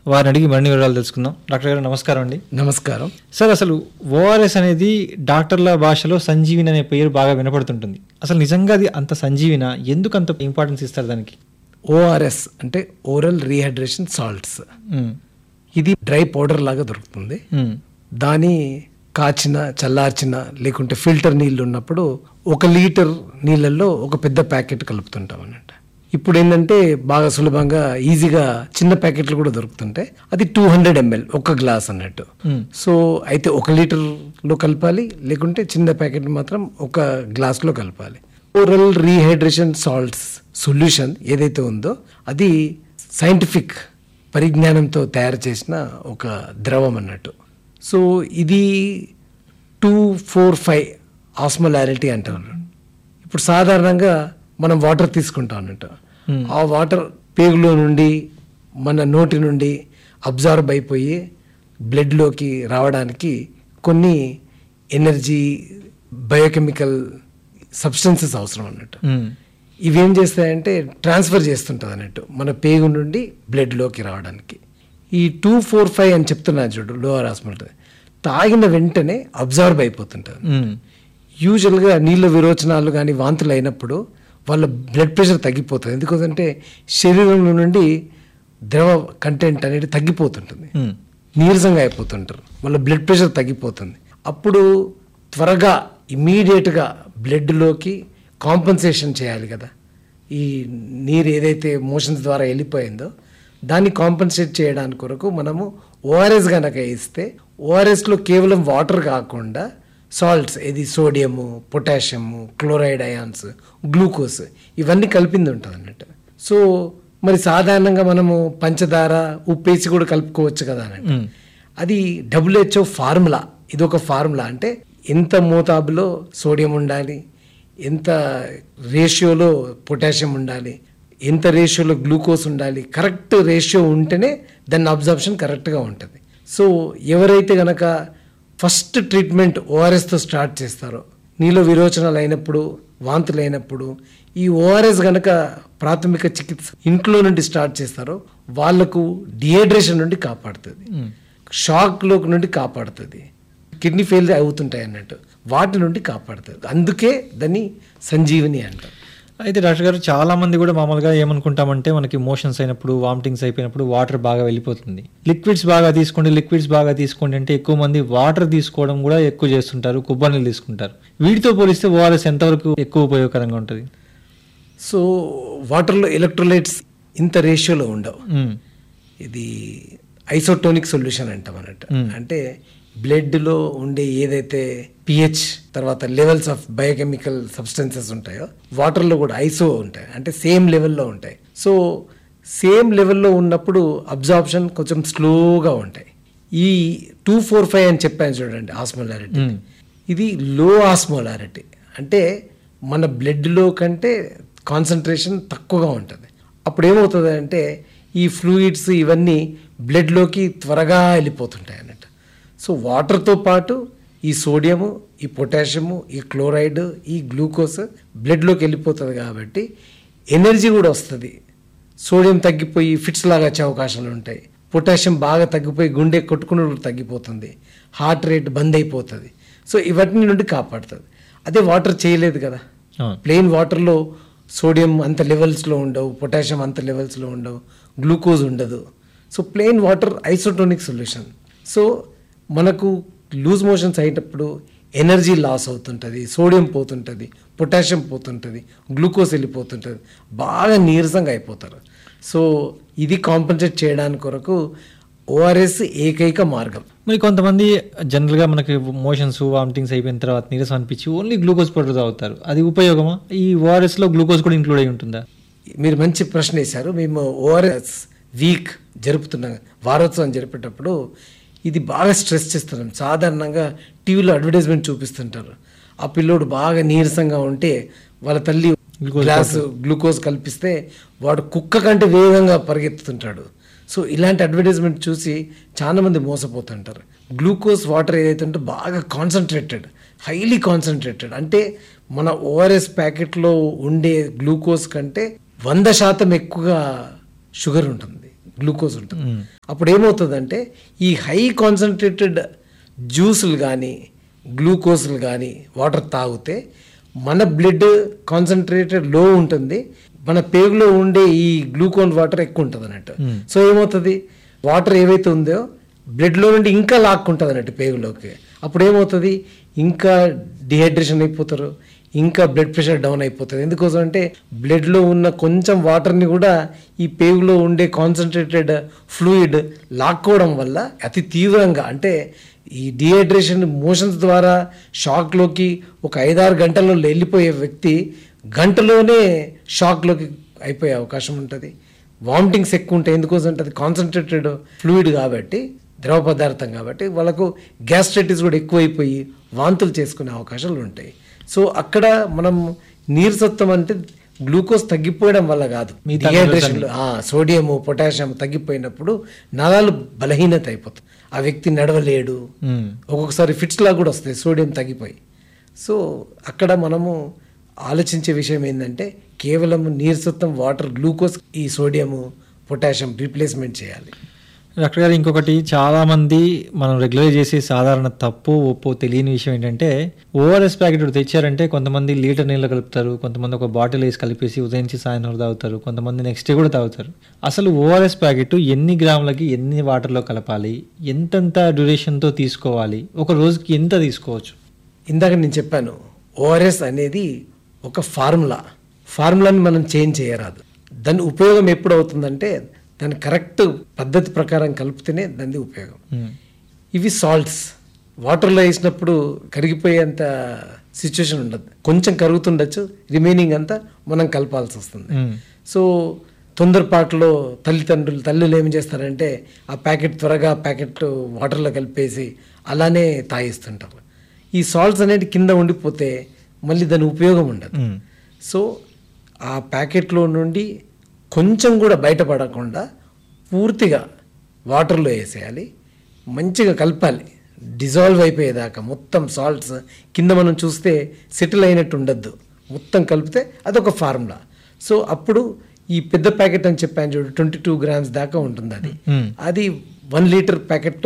వారిని అడిగి మరిన్ని వివరాలు తెలుసుకుందాం డాక్టర్ గారు నమస్కారం అండి నమస్కారం సార్ అసలు ఓఆర్ఎస్ అనేది డాక్టర్ల భాషలో సంజీవిని అనే పేరు బాగా వినపడుతుంటుంది అసలు నిజంగా అది అంత సంజీవిన ఎందుకు అంత ఇంపార్టెన్స్ ఇస్తారు దానికి ఓఆర్ఎస్ అంటే ఓరల్ రీహైడ్రేషన్ సాల్ట్స్ ఉమ్, ఇది డ్రై పౌడర్ లాగా దొరుకుతుంది ఉమ్, దాని కాచిన చల్లార్చిన లేకుంటే ఫిల్టర్ నీళ్ళు ఉన్నప్పుడు ఒక లీటర్ నీళ్ళల్లో ఒక పెద్ద ప్యాకెట్ కలుపుతుంటాం అన్నట్టు ఇప్పుడు ఏంటంటే బాగా సులభంగా ఈజీగా చిన్న ప్యాకెట్లు కూడా దొరుకుతుంటాయి అది టూ హండ్రెడ్ ఎంఎల్ ఒక గ్లాస్ అన్నట్టు ఉమ్, సో అయితే ఒక లీటర్లో కలపాలి లేకుంటే చిన్న ప్యాకెట్ మాత్రం ఒక గ్లాస్లో కలపాలి ఓరల్ రీహైడ్రేషన్ సాల్ట్స్ సొల్యూషన్ ఏదైతే ఉందో అది సైంటిఫిక్ పరిజ్ఞానంతో తయారు చేసిన ఒక ద్రవం అన్నట్టు సో ఇది టూ ఫోర్ ఫైవ్ ఆస్మలారిటీ అంటారు ఇప్పుడు సాధారణంగా మనం వాటర్ తీసుకుంటాం అన్నట్టు ఆ వాటర్ పేగులో నుండి మన నోటి నుండి అబ్జర్వ్ అయిపోయి బ్లడ్లోకి రావడానికి కొన్ని ఎనర్జీ బయోకెమికల్ సబ్స్టెన్సెస్ అవసరం అన్నట్టు ఉమ్, ఇవేం చేస్తాయంటే ట్రాన్స్ఫర్ చేస్తుంటుంది అన్నట్టు మన పేగు నుండి బ్లడ్లోకి రావడానికి ఈ టూ ఫోర్ ఫైవ్ అని చెప్తున్నాను చూడు లోవర్ ఆస్మల్ తాగిన వెంటనే అబ్జర్వ్ అయిపోతుంటుంది ఉమ్, యూజువల్గా నీళ్ళ విరోచనాలు కానీ వాంతులు అయినప్పుడు వాళ్ళ బ్లడ్ ప్రెషర్ తగ్గిపోతుంది ఎందుకంటే శరీరంలో నుండి ద్రవ కంటెంట్ అనేది తగ్గిపోతుంటుంది ఉమ్, నీరసంగా అయిపోతుంటారు వాళ్ళ బ్లడ్ ప్రెషర్ తగ్గిపోతుంది అప్పుడు త్వరగా ఇమీడియట్గా బ్లడ్లోకి కాంపన్సేషన్ చేయాలి కదా ఈ నీరు ఏదైతే మోషన్స్ ద్వారా వెళ్ళిపోయిందో దాన్ని కాంపన్సేట్ చేయడానికి కొరకు మనము ఓఆర్ఎస్ కనుక ఇస్తే ఓఆర్ఎస్లో కేవలం వాటర్ కాకుండా సాల్ట్స్ ఇది sodium potassium chloride ions glucose ఇవన్నీ కలిపింది ఉంటుంది అన్నట్టు సో మరి సాధారణంగా మనము పంచదార ఉప్పేసి కూడా కలుపుకోవచ్చు కదా అన్నట్టు ఉమ్, అది డబ్ల్యూహెచ్ఓ ఫార్ములా ఇది ఒక ఫార్ములా అంటే ఎంత మోతాబులో సోడియం ఉండాలి ఎంత రేషియోలో పొటాషియం ఉండాలి ఎంత రేషియోలో గ్లూకోజ్ ఉండాలి కరెక్ట్ రేషియో ఉంటేనే దాని అబ్జర్ప్షన్ కరెక్ట్గా ఉంటుంది సో ఎవరైతే గనక ఫస్ట్ ట్రీట్మెంట్ ఓఆర్ఎస్తో స్టార్ట్ చేస్తారో నీలో విరోచనాలు అయినప్పుడు వాంతులు అయినప్పుడు ఈ ఓఆర్ఎస్ గనక ప్రాథమిక చికిత్స ఇంట్లో నుండి స్టార్ట్ చేస్తారో వాళ్లకు డిహైడ్రేషన్ నుండి కాపాడుతుంది ఉమ్. షాక్లో నుండి కాపాడుతుంది కిడ్నీ ఫెయిల్ అవుతుంటాయి అన్నట్టు వాటి నుండి కాపాడుతుంది అందుకే దాన్ని సంజీవని అంటారు అయితే డాక్టర్ గారు చాలా మంది కూడా మామూలుగా ఏమనుకుంటామంటే మనకి మోషన్స్ అయినప్పుడు వామిటింగ్స్ అయిపోయినప్పుడు వాటర్ బాగా వెళ్ళిపోతుంది లిక్విడ్స్ బాగా తీసుకోండి లిక్విడ్స్ బాగా తీసుకోండి అంటే ఎక్కువ మంది వాటర్ తీసుకోవడం కూడా ఎక్కువ చేస్తుంటారు కొబ్బరి నీళ్ళు తీసుకుంటారు వీటితో పోలిస్తే ఓఆర్ఎస్ ఎంతవరకు ఎక్కువ ఉపయోగకరంగా ఉంటుంది సో వాటర్లో ఎలక్ట్రోలైట్స్ ఇంత రేషియోలో ఉండవు ఉమ్, ఇది ఐసోటోనిక్ సొల్యూషన్ అంటాం అన్నట్టు అంటే బ్లడ్లో ఉండే ఏదైతే పిహెచ్ తర్వాత లెవెల్స్ ఆఫ్ బయోకెమికల్ సబ్స్టెన్సెస్ ఉంటాయో వాటర్లో కూడా ఐసో ఉంటాయి అంటే సేమ్ లెవెల్లో ఉంటాయి సో సేమ్ లెవెల్లో ఉన్నప్పుడు అబ్జార్ప్షన్ కొంచెం స్లోగా ఉంటాయి ఈ టూ ఫోర్ ఫైవ్ అని చెప్పాను చూడండి ఆస్మోలారిటీ ఉమ్, ఇది లో ఆస్మోలారిటీ అంటే మన బ్లడ్లో కంటే కాన్సన్ట్రేషన్ తక్కువగా ఉంటుంది అప్పుడు ఏమవుతుంది అంటే ఈ ఫ్లూయిడ్స్ ఇవన్నీ బ్లడ్లోకి త్వరగా వెళ్ళిపోతుంటాయి అన్నట్టు సో వాటర్తో పాటు ఈ సోడియము ఈ పొటాషియము ఈ క్లోరైడ్ ఈ గ్లూకోజ్ బ్లడ్లోకి వెళ్ళిపోతుంది కాబట్టి ఎనర్జీ కూడా వస్తుంది సోడియం తగ్గిపోయి ఫిట్స్ లాగా వచ్చే అవకాశాలు ఉంటాయి పొటాషియం బాగా తగ్గిపోయి గుండె కొట్టుకున్నప్పుడు తగ్గిపోతుంది హార్ట్ రేట్ బంద్ అయిపోతుంది సో ఇవన్నీ నుండి కాపాడుతుంది అదే వాటర్ చేయలేదు కదా అవును ప్లెయిన్ వాటర్లో సోడియం అంత లెవెల్స్లో ఉండవు పొటాషియం అంత లెవెల్స్లో ఉండవు గ్లూకోజ్ ఉండదు so plain water isotonic solution so మనకు లూజ్ మోషన్స్ అయినప్పుడు ఎనర్జీ లాస్ అవుతుంటుంది సోడియం పోతుంటుంది పొటాషియం పోతుంటుంది గ్లూకోజ్ వెళ్ళిపోతుంటుంది బాగా నీరసంగా అయిపోతారు సో ఇది కాంపన్సేట్ చేయడానికి కొరకు ఓఆర్ఎస్ ఏకైక మార్గం మరి కొంతమంది జనరల్గా మనకి మోషన్స్ వామిటింగ్స్ అయిపోయిన తర్వాత నీరసం అనిపించి ఓన్లీ గ్లూకోజ్ పౌడర్ తాగుతారు అది ఉపయోగమా ఈ ORS లో గ్లూకోజ్ కూడా ఇంక్లూడ్ అయి ఉంటుందా మీరు మంచి ప్రశ్న వేశారు మేము ఓఆర్ఎస్ వీక్ జరుపుతున్నాం వారోత్సవం జరిపేటప్పుడు ఇది బాగా స్ట్రెస్ చేస్తున్నాం సాధారణంగా టీవీలో అడ్వర్టైజ్మెంట్ చూపిస్తుంటారు ఆ పిల్లోడు బాగా నీరసంగా ఉంటే వాళ్ళ తల్లి గ్లాస్ గ్లూకోజ్ కల్పిస్తే వాడు కుక్క కంటే వేగంగా పరిగెత్తుతుంటాడు సో ఇలాంటి అడ్వర్టైజ్మెంట్ చూసి చాలా మంది మోసపోతుంటారు గ్లూకోజ్ వాటర్ ఏదైతే ఉంటే బాగా కాన్సన్ట్రేటెడ్ హైలీ కాన్సన్ట్రేటెడ్ అంటే మన ఓఆర్ఎస్ ప్యాకెట్లో ఉండే గ్లూకోజ్ కంటే వంద శాతం ఎక్కువగా షుగర్ ఉంటుంది గ్లూకోజ్ ఉంటుంది అప్పుడు ఏమవుతుందంటే ఈ హై కాన్సన్ట్రేటెడ్ జ్యూసులు కానీ గ్లూకోజ్లు కానీ వాటర్ తాగితే మన బ్లడ్ కాన్సన్ట్రేటెడ్ లో ఉంటుంది మన పేగులో ఉండే ఈ గ్లూకోన్ వాటర్ ఎక్కువ ఉంటుంది అన్నట్టు సో ఏమవుతుంది వాటర్ ఏవైతే ఉందో బ్లడ్లో నుండి ఇంకా లాక్కుంటుంది అన్నట్టు పేగులోకి అప్పుడు ఏమవుతుంది ఇంకా డిహైడ్రేషన్ అయిపోతారు ఇంకా బ్లడ్ ప్రెషర్ డౌన్ అయిపోతుంది ఎందుకోసం అంటే బ్లడ్లో ఉన్న కొంచెం వాటర్ని కూడా ఈ పేగులో ఉండే కాన్సన్ట్రేటెడ్ ఫ్లూయిడ్ లాక్కోవడం వల్ల అతి తీవ్రంగా అంటే ఈ డిహైడ్రేషన్ మోషన్స్ ద్వారా షాక్లోకి ఒక ఐదారు గంటల్లో వెళ్ళిపోయే వ్యక్తి గంటలోనే షాక్లోకి అయిపోయే అవకాశం ఉంటుంది వామిటింగ్స్ ఎక్కువ ఉంటాయి ఎందుకోసం అంటే అది కాన్సన్ట్రేటెడ్ ఫ్లూయిడ్ కాబట్టి ద్రవ పదార్థం కాబట్టి వాళ్ళకు గ్యాస్ట్రైటిస్ కూడా ఎక్కువైపోయి వాంతులు చేసుకునే అవకాశాలు ఉంటాయి సో అక్కడ మనం నీరసత్వం అంటే గ్లూకోజ్ తగ్గిపోయడం వల్ల కాదు మిగతా డిహైడ్రేషన్ సోడియం పొటాషియం తగ్గిపోయినప్పుడు నరాలు బలహీనత అయిపోతుంది ఆ వ్యక్తి నడవలేడు మ్మ్. ఒక్కొక్కసారి ఫిట్స్ లా కూడా వస్తాయి సోడియం తగ్గిపోయి సో అక్కడ మనము ఆలోచించే విషయం ఏంటంటే కేవలం నీరసత్వం వాటర్ గ్లూకోజ్ ఈ సోడియము పొటాషియం రీప్లేస్మెంట్ చేయాలి డాక్టర్ గారు ఇంకొకటి చాలా మంది మనం రెగ్యులర్ చేసే సాధారణ తప్పు ఒప్పో తెలియని విషయం ఏంటంటే ఓఆర్ఎస్ ప్యాకెట్ ఒకటి తెచ్చారంటే కొంతమంది లీటర్ నీళ్ళు కలుపుతారు కొంతమంది ఒక బాటిల్ వేసి కలిపేసి ఉదయం నుంచి సాయంత్రం తాగుతారు కొంతమంది నెక్స్ట్ డే కూడా తాగుతారు అసలు ఓఆర్ఎస్ ప్యాకెట్ ఎన్ని గ్రాములకి ఎన్ని వాటర్లో కలపాలి ఎంతెంత డ్యూరేషన్తో తీసుకోవాలి ఒక రోజుకి ఎంత తీసుకోవచ్చు ఇందాక నేను చెప్పాను ఓఆర్ఎస్ అనేది ఒక ఫార్ములా ఫార్ములాని మనం చేంజ్ చేయరాదు దాని ఉపయోగం ఎప్పుడు అవుతుందంటే దాని కరెక్ట్ పద్ధతి ప్రకారం కలిపితేనే దాని ఉపయోగం మ్మ్. ఇవి సాల్ట్స్ వాటర్లో వేసినప్పుడు కరిగిపోయేంత సిచ్యువేషన్ ఉండదు కొంచెం కరుగుతుండొచ్చు రిమైనింగ్ అంతా మనం కలపాల్సి వస్తుంది మ్మ్. సో తొందరపాటులో తల్లిదండ్రులు తల్లులు ఏం చేస్తారంటే ఆ ప్యాకెట్ త్వరగా ప్యాకెట్ వాటర్లో కలిపేసి అలానే తాగిస్తుంటారు ఈ సాల్ట్స్ అనేవి కింద ఉండిపోతే మళ్ళీ దాని ఉపయోగం ఉండదు మ్మ్. సో ఆ ప్యాకెట్లో నుండి కొంచెం కూడా బయటపడకుండా పూర్తిగా వాటర్లో వేసేయాలి మంచిగా కలపాలి డిజాల్వ్ అయిపోయేదాకా మొత్తం సాల్ట్స్ కింద మనం చూస్తే సెటిల్ అయినట్టు ఉండద్దు మొత్తం కలిపితే అదొక ఫార్ములా సో అప్పుడు ఈ పెద్ద ప్యాకెట్ అని చెప్పాను చూడు ట్వంటీ టూ గ్రామ్స్ దాకా ఉంటుంది అది మ్మ్. అది one litre packet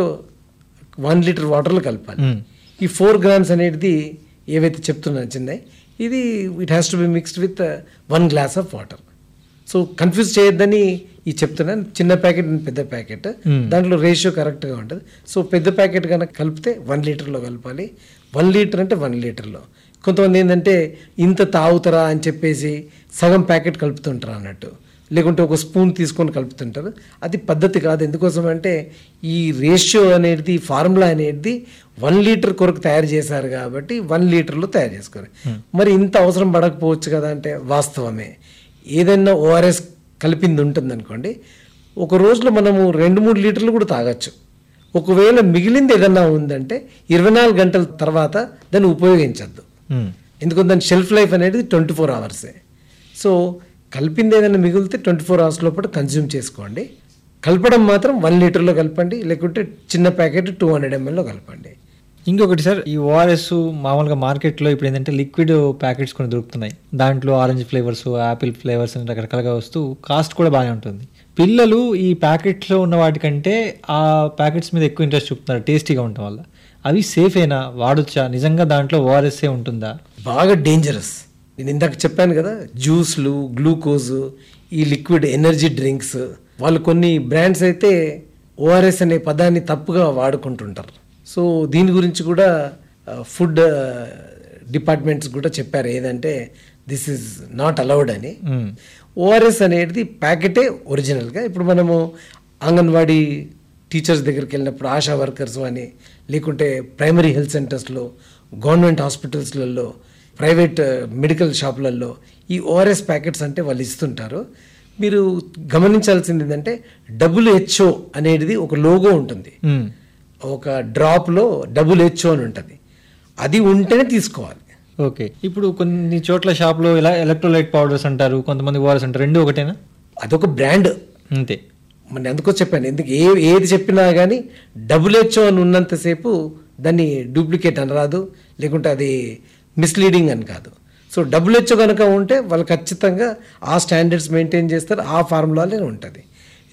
one litre వాటర్లో కలపాలి మ్మ్. ఈ ఫోర్ గ్రామ్స్ అనేది ఏవైతే చెప్తున్నాను చిన్నవి ఇది it has to be mixed with one glass of water so confuse చేయొద్దని ఈ చెప్తున్నాను చిన్న ప్యాకెట్ అండ్ పెద్ద ప్యాకెట్ Hmm. దాంట్లో రేషియో కరెక్ట్గా ఉంటుంది సో పెద్ద ప్యాకెట్ కనుక కలిపితే వన్ లీటర్లో కలపాలి వన్ లీటర్ అంటే వన్ లీటర్లో కొంతమంది ఏంటంటే ఇంత తాగుతారా అని చెప్పేసి సగం ప్యాకెట్ కలుపుతుంటారు అన్నట్టు లేకుంటే ఒక స్పూన్ తీసుకొని కలుపుతుంటారు అది పద్ధతి కాదు ఎందుకోసం అంటే ఈ రేషియో అనేది ఫార్ములా అనేది వన్ లీటర్ కొరకు తయారు చేశారు కాబట్టి వన్ లీటర్లో తయారు చేసుకోరు మరి ఇంత అవసరం పడకపోవచ్చు కదా అంటే వాస్తవమే ఏదైనా ఓఆర్ఎస్ కలిపింది ఉంటుంది అనుకోండి ఒక రోజులో మనము రెండు మూడు లీటర్లు కూడా తాగొచ్చు ఒకవేళ మిగిలింది ఏదన్నా ఉందంటే ఇరవై నాలుగు గంటల తర్వాత దాన్ని ఉపయోగించద్దు మ్మ్. ఎందుకంటే దాని షెల్ఫ్ లైఫ్ అనేది ట్వంటీ ఫోర్ అవర్సే సో కలిపింది ఏదైనా మిగిలితే ట్వంటీ ఫోర్ అవర్స్ లోపల కన్జ్యూమ్ చేసుకోండి కలపడం మాత్రం వన్ లీటర్లో కలపండి లేకుంటే చిన్న ప్యాకెట్ టూ హండ్రెడ్ ఎంఎల్లో కలపండి ఇంకొకటి సార్ ఈ ఓఆర్ఎస్ మామూలుగా మార్కెట్లో ఇప్పుడు ఏంటంటే లిక్విడ్ ప్యాకెట్స్ కొన్ని దొరుకుతున్నాయి దాంట్లో ఆరెంజ్ ఫ్లేవర్స్ యాపిల్ ఫ్లేవర్స్ అని రకరకాలుగా వస్తూ కాస్ట్ కూడా బాగానే ఉంటుంది పిల్లలు ఈ ప్యాకెట్లో ఉన్న వాటికంటే ఆ ప్యాకెట్స్ మీద ఎక్కువ ఇంట్రెస్ట్ చూపుతున్నారు టేస్టీగా ఉండటం వల్ల అవి సేఫేనా వాడొచ్చా నిజంగా దాంట్లో ఓఆర్ఎస్ఏ ఉంటుందా బాగా డేంజరస్ నేను ఇందాక చెప్పాను కదా జ్యూస్లు గ్లూకోజ్ ఈ లిక్విడ్ ఎనర్జీ డ్రింక్స్ వాళ్ళు కొన్ని బ్రాండ్స్ అయితే ఓఆర్ఎస్ అనే పదాన్ని తప్పుగా వాడుకుంటుంటారు సో దీని గురించి కూడా ఫుడ్ డిపార్ట్మెంట్స్ కూడా చెప్పారు ఏదంటే దిస్ ఇస్ నాట్ అలౌడ్ అని మ్మ్. ఓఆర్ఎస్ అనేది ప్యాకెటే ఒరిజినల్గా ఇప్పుడు మనము అంగన్వాడీ టీచర్స్ దగ్గరికి వెళ్ళినప్పుడు ఆశా వర్కర్స్ అని లేకుంటే ప్రైమరీ హెల్త్ సెంటర్స్లో గవర్నమెంట్ హాస్పిటల్స్లలో ప్రైవేట్ మెడికల్ షాపులలో ఈ ఓఆర్ఎస్ ప్యాకెట్స్ అంటే వాళ్ళు ఇస్తుంటారు మీరు గమనించాల్సింది ఏంటంటే డబ్ల్యూహెచ్ఓ అనేది ఒక లోగో ఉంటుంది మ్మ్. ఒక డ్రాప్లో డబుల్ హెచ్ఓ అని ఉంటుంది అది ఉంటేనే తీసుకోవాలి ఓకే ఇప్పుడు కొన్ని చోట్ల షాప్లో ఇలా ఎలక్ట్రోలైట్ పౌడర్స్ అంటారు కొంతమంది ఓఆర్ఎస్ అంటారు రెండు ఒకటేనా అదొక బ్రాండ్ అంతే మన ఎందుకో చెప్పాను ఎందుకు ఏ ఏది చెప్పినా కానీ డబుల్ హెచ్ఓ అని ఉన్నంతసేపు దాన్ని డూప్లికేట్ అనరాదు లేకుంటే అది మిస్లీడింగ్ అని కాదు సో డబుల్ హెచ్ఓ కనుక ఉంటే వాళ్ళు ఖచ్చితంగా ఆ స్టాండర్డ్స్ మెయింటైన్ చేస్తారు ఆ ఫార్ములానే ఉంటుంది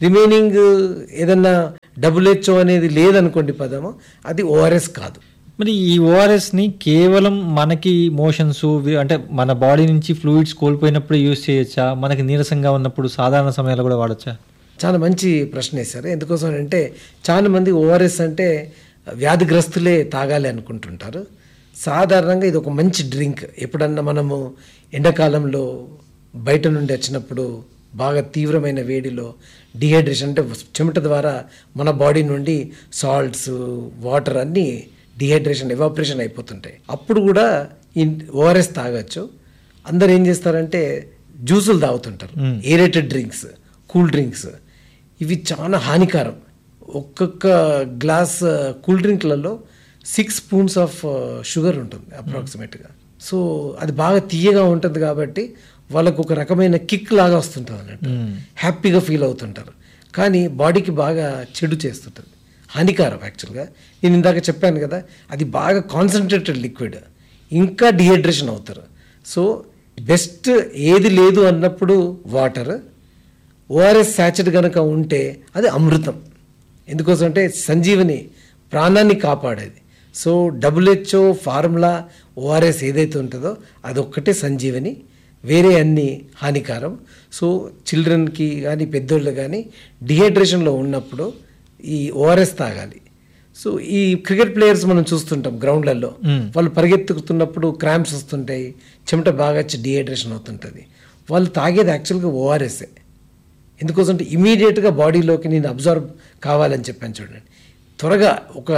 రిమైనింగ్ ఏదన్నా డబుల్ హెచ్ఓ అనేది లేదనుకోండి పదము అది ఓఆర్ఎస్ కాదు మరి ఈ ఓఆర్ఎస్ ని కేవలం మనకి మోషన్స్ అంటే మన బాడీ నుంచి ఫ్లూయిడ్స్ కోల్పోయినప్పుడు యూజ్ చేయొచ్చా మనకి నీరసంగా ఉన్నప్పుడు సాధారణ సమయాల్లో కూడా వాడచ్చా చాలా మంచి ప్రశ్న వేశారు ఎందుకోసం అంటే చాలా మంది ఓఆర్ఎస్ అంటే వ్యాధిగ్రస్తులే తాగాలి అనుకుంటుంటారు సాధారణంగా ఇది ఒక మంచి డ్రింక్ ఎప్పుడన్నా మనము ఎండాకాలంలో బయట నుండి వచ్చినప్పుడు బాగా తీవ్రమైన వేడిలో డిహైడ్రేషన్ అంటే చెమట ద్వారా మన బాడీ నుండి సాల్ట్స్ వాటర్ అన్నీ డిహైడ్రేషన్ ఎవాపరేషన్ అయిపోతుంటాయి అప్పుడు కూడా ఈ ఓఆర్ఎస్ తాగొచ్చు అందరు ఏం చేస్తారంటే జ్యూసులు తాగుతుంటారు ఏరేటెడ్ డ్రింక్స్ కూల్ డ్రింక్స్ ఇవి చాలా హానికరం ఒక్కొక్క గ్లాస్ కూల్ డ్రింక్లలో సిక్స్ స్పూన్స్ ఆఫ్ షుగర్ ఉంటుంది అప్రాక్సిమేట్గా సో అది బాగా తీయగా ఉంటుంది కాబట్టి వాళ్ళకు ఒక రకమైన కిక్ లాగా వస్తుంటుంది అన్నట్టు హ్యాపీగా ఫీల్ అవుతుంటారు కానీ బాడీకి బాగా చెడు చేస్తుంటుంది హానికారం యాక్చువల్గా నేను ఇందాక చెప్పాను కదా అది బాగా కాన్సన్ట్రేటెడ్ లిక్విడ్ ఇంకా డిహైడ్రేషన్ అవుతారు సో బెస్ట్ ఏది లేదు అన్నప్పుడు వాటర్ ఓఆర్ఎస్ శాచెడ్ కనుక ఉంటే అది అమృతం ఎందుకోసం అంటే సంజీవని ప్రాణాన్ని కాపాడేది సో డబ్ల్యూహెచ్ఓ ఫార్ములా ఓఆర్ఎస్ ఏదైతే ఉంటుందో అదొక్కటే సంజీవని వేరే అన్ని హానికారం సో చిల్డ్రన్కి కానీ పెద్దోళ్ళు కానీ డిహైడ్రేషన్లో ఉన్నప్పుడు ఈ ఓఆర్ఎస్ తాగాలి సో ఈ క్రికెట్ ప్లేయర్స్ మనం చూస్తుంటాం గ్రౌండ్లలో వాళ్ళు పరిగెత్తుకుతున్నప్పుడు క్రాంప్స్ వస్తుంటాయి చెమట బాగా వచ్చి డిహైడ్రేషన్ అవుతుంటుంది వాళ్ళు తాగేది యాక్చువల్గా ఓఆర్ఎస్ఏ ఎందుకోసం అంటే ఇమీడియట్గా బాడీలోకి నేను అబ్జర్వ్ కావాలని చెప్పాను చూడండి త్వరగా ఒక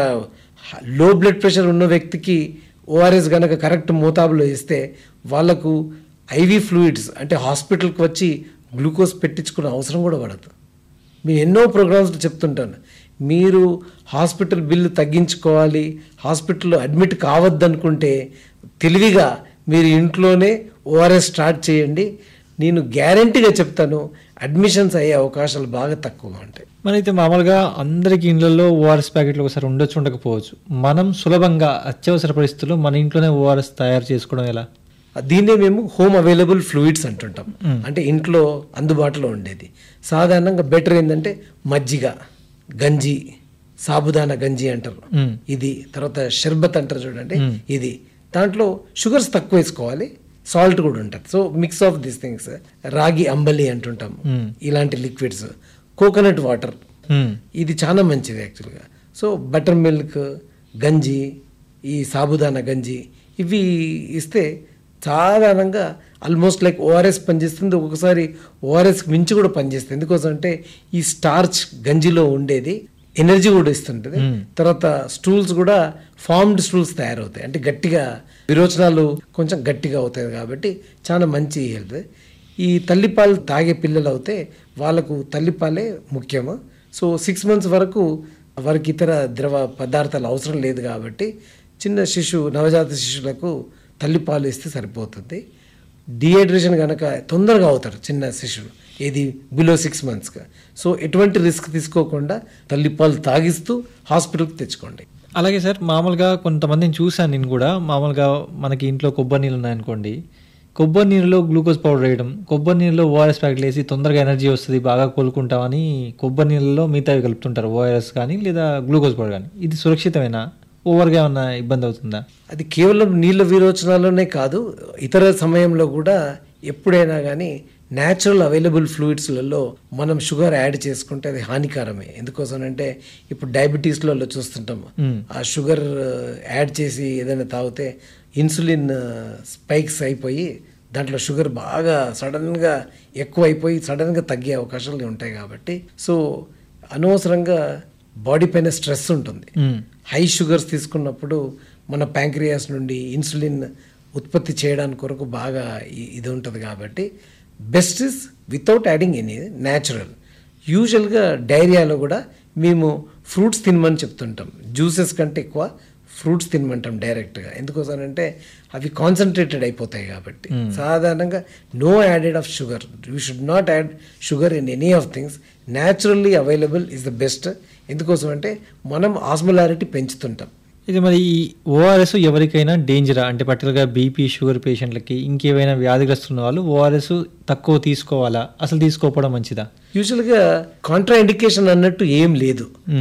లో బ్లడ్ ప్రెషర్ ఉన్న వ్యక్తికి ఓఆర్ఎస్ కనుక కరెక్ట్ మోతాబులో ఇస్తే వాళ్ళకు ఐవీ ఫ్లూయిడ్స్ అంటే హాస్పిటల్కి వచ్చి గ్లూకోజ్ పెట్టించుకునే అవసరం కూడా పడదు నేను ఎన్నో ప్రోగ్రామ్స్లో చెప్తుంటాను మీరు హాస్పిటల్ బిల్లు తగ్గించుకోవాలి హాస్పిటల్లో అడ్మిట్ కావద్దనుకుంటే తెలివిగా మీరు ఇంట్లోనే ఓఆర్ఎస్ స్టార్ట్ చేయండి నేను గ్యారంటీగా చెప్తాను అడ్మిషన్స్ అయ్యే అవకాశాలు బాగా తక్కువగా ఉంటాయి మరి అయితే మామూలుగా అందరికి ఇండ్లలో ఓఆర్ఎస్ ప్యాకెట్లు ఒకసారి ఉండొచ్చు ఉండకపోవచ్చు మనం సులభంగా అత్యవసర పరిస్థితుల్లో మన ఇంట్లోనే ఓఆర్ఎస్ తయారు చేసుకోవడం ఎలా దీన్నే మేము హోమ్ అవైలబుల్ ఫ్లూయిడ్స్ అంటుంటాం అంటే ఇంట్లో అందుబాటులో ఉండేది సాధారణంగా బెటర్ ఏంటంటే మజ్జిగ గంజి సాబుదానా గంజి అంటారు మ్మ్. ఇది తర్వాత షర్బత్ అంటారు చూడండి ఇది దాంట్లో షుగర్స్ తక్కువ వేసుకోవాలి సాల్ట్ కూడా ఉంటుంది so mix of these things ragi అంబలి అంటుంటాం మ్మ్. ఇలాంటి లిక్విడ్స్ కోకోనట్ వాటర్ మ్మ్. ఇది చాలా మంచిది యాక్చువల్గా సో బటర్ మిల్క్ గంజి ఈ సాబుదానా గంజి ఇవి ఇస్తే సాధారణంగా ఆల్మోస్ట్ లైక్ ఓఆర్ఎస్ పనిచేస్తుంది ఒక్కొక్కసారి ఓఆర్ఎస్ మించి కూడా పనిచేస్తుంది ఎందుకోసం అంటే ఈ స్టార్చ్ గంజిలో ఉండేది ఎనర్జీ కూడా ఇస్తుంటుంది తర్వాత స్టూల్స్ కూడా ఫార్మ్డ్ స్టూల్స్ తయారవుతాయి అంటే గట్టిగా విరోచనాలు కొంచెం గట్టిగా అవుతాయి కాబట్టి చాలా మంచి హెల్త్ ఈ తల్లిపాలు తాగే పిల్లలు అవుతే వాళ్ళకు తల్లిపాలే ముఖ్యము సో సిక్స్ మంత్స్ వరకు వారికి ఇతర ద్రవ పదార్థాలు అవసరం లేదు కాబట్టి చిన్న శిశువు నవజాత శిశువులకు తల్లిపాలు ఇస్తే సరిపోతుంది డిహైడ్రేషన్ కనుక తొందరగా అవుతారు చిన్న శిశువు ఏది బిలో సిక్స్ మంత్స్గా సో ఎటువంటి రిస్క్ తీసుకోకుండా తల్లిపాలు తాగిస్తూ హాస్పిటల్కి తెచ్చుకోండి అలాగే సార్ మామూలుగా కొంతమందిని చూశాను నేను కూడా మామూలుగా మనకి ఇంట్లో కొబ్బరి నీళ్ళు ఉన్నాయనుకోండి కొబ్బరి నీళ్ళలో గ్లూకోజ్ పౌడర్ వేయడం కొబ్బరి నీళ్ళలో ఓఆర్ఎస్ ప్యాకెట్లు వేసి తొందరగా ఎనర్జీ వస్తుంది బాగా కోలుకుంటామని కొబ్బరి నీళ్ళలో మిగతావి కలుపుతుంటారు ఓఆర్ఎస్ కానీ లేదా గ్లూకోజ్ పౌడర్ కానీ ఇది సురక్షితమేనా ఓవర్గా ఏమన్నా ఇబ్బంది అవుతుందా అది కేవలం నీళ్ళ విరోచనాల్లోనే కాదు ఇతర సమయంలో కూడా ఎప్పుడైనా కానీ న్యాచురల్ అవైలబుల్ ఫ్లూయిడ్స్లలో మనం షుగర్ యాడ్ చేసుకుంటే అది హానికరమే ఎందుకోసం అంటే ఇప్పుడు డయాబెటీస్లలో చూస్తుంటాం ఆ షుగర్ యాడ్ చేసి ఏదైనా తాగితే ఇన్సులిన్ స్పైక్స్ అయిపోయి దాంట్లో షుగర్ బాగా సడన్గా ఎక్కువ అయిపోయి సడన్గా తగ్గే అవకాశాలు ఉంటాయి కాబట్టి సో అనవసరంగా బాడీ పైన స్ట్రెస్ ఉంటుంది మ్మ్. హై షుగర్స్ తీసుకున్నప్పుడు మన ప్యాంక్రియాస్ నుండి ఇన్సులిన్ ఉత్పత్తి చేయడానికి కొరకు బాగా ఇ- ఇది ఉంటుంది కాబట్టి best is without adding any natural యూజువల్గా డైరియాలో కూడా మేము ఫ్రూట్స్ తినమని చెప్తుంటాం జ్యూసెస్ కంటే ఎక్కువ ఫ్రూట్స్ తినమంటాం డైరెక్ట్గా ఎందుకోసమంటే అవి కాన్సన్ట్రేటెడ్ అయిపోతాయి కాబట్టి సాధారణంగా no added of sugar you should not add sugar in any of things naturally available is the best ఎందుకోసం అంటే మనం ఆస్మలారిటీ పెంచుతుంటాం ఇది మరి ఈ ఓఆర్ఎస్ ఎవరికైనా డేంజరా అంటే పర్టికులర్గా బీపీ షుగర్ పేషెంట్లకి ఇంకేమైనా వ్యాధిగ్రస్తున్న వాళ్ళు ఓఆర్ఎస్ తక్కువ తీసుకోవాలా అసలు తీసుకోకపోవడం మంచిదా యూజువల్గా కాంట్రా ఇండికేషన్ అన్నట్టు ఏం లేదు